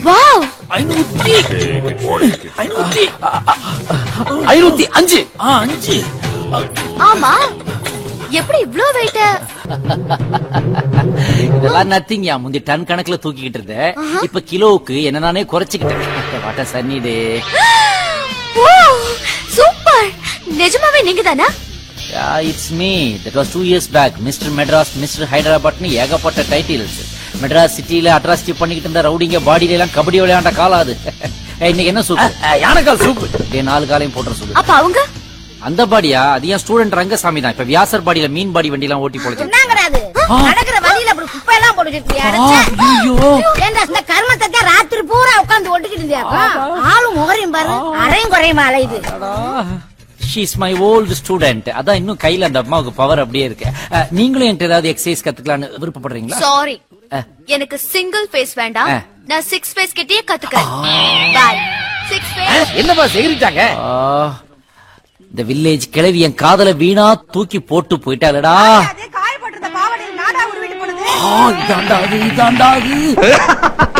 Wow ஐநூத்தி மூணு ஐநூத்தி ஐநூத்தி அஞ்சு ஆ அஞ்சு ஆமா எப்படி இவ்ளோ வெயிட்ட இதெல்லாம் நத்திங் யா முந்தி டன் கணக்குல தூக்கிக்கிட்டு இருந்தேன் இப்ப கிலோவுக்கு என்ன நானே குறைச்சுக்கிட்டேன் வாட்ட சன்னி டே சூப்பர் நிஜமாவே நீங்க தானா it's me that was two years back mister Madras mister ஹைதராபாத்னு ஏகப்பட்ட டைட்டில்ஸ் மெட்ராஸ் சிட்டில அட்ராசிட்டி பண்ணிக்கிட்டு இருந்த ரவுடிங்க பாடியில எல்லாம் கபடி விளையாண்ட காலம் அது ஏய், இன்னைக்கு என்ன சூப்பு யானைக்கால் சூப்பு டேய் நாலு காலையும் போட்டுற சொல்லு அப்ப அவங்க அந்த பாடியா அது ஏன் ஸ்டூடெண்ட் ரங்கசாமி தான் இப்ப வியாசர் பாடியில மீன் பாடி வண்டி எல்லாம் ஓட்டி போலச்சு என்ன கிடையாது நடக்கிற வழியில அப்படி குப்பை எல்லாம் போட்டு வச்சிருக்கியா, அடைச்சே. ஏண்டா, இந்த கர்மத்தை தான் ராத்திரி பூரா உட்கார்ந்து ஒட்டிக்கிட்டு இருந்தியாக்கா ஆளும் முகரையும் பாரு அரையும் குறையும் அலையுது ஷீஸ் மை ஓல்டு ஸ்டூடெண்ட் அதான் இன்னும் கையில அந்த அம்மாவுக்கு பவர் அப்படியே இருக்கு அஹ், நீங்களும் என்கிட்ட ஏதாவது எக்ஸசைஸ் கத்துக்கலாம்னு விருப்பப்படுறீங்களா சாரி அஹ். எனக்கு சிங்கிள் ஃபேஸ் வேண்டாம் ஆ. நான் சிக்ஸ் ஃபேஸ் கிட்டயே கத்துக்கிறேன் பாய் சிக்ஸ் ஃபேஸ் என்னப்பா செகிரிட்டாங்க ஆ, இந்த வில்லேஜ் கிழவி என் காதல வீணா தூக்கி போட்டு போயிட்டாளடா காயப்பட்டிருந்த பாவடையில் நாடா உருவிட்டு போனது ஆ, இதாண்டா அது இதாண்டா அது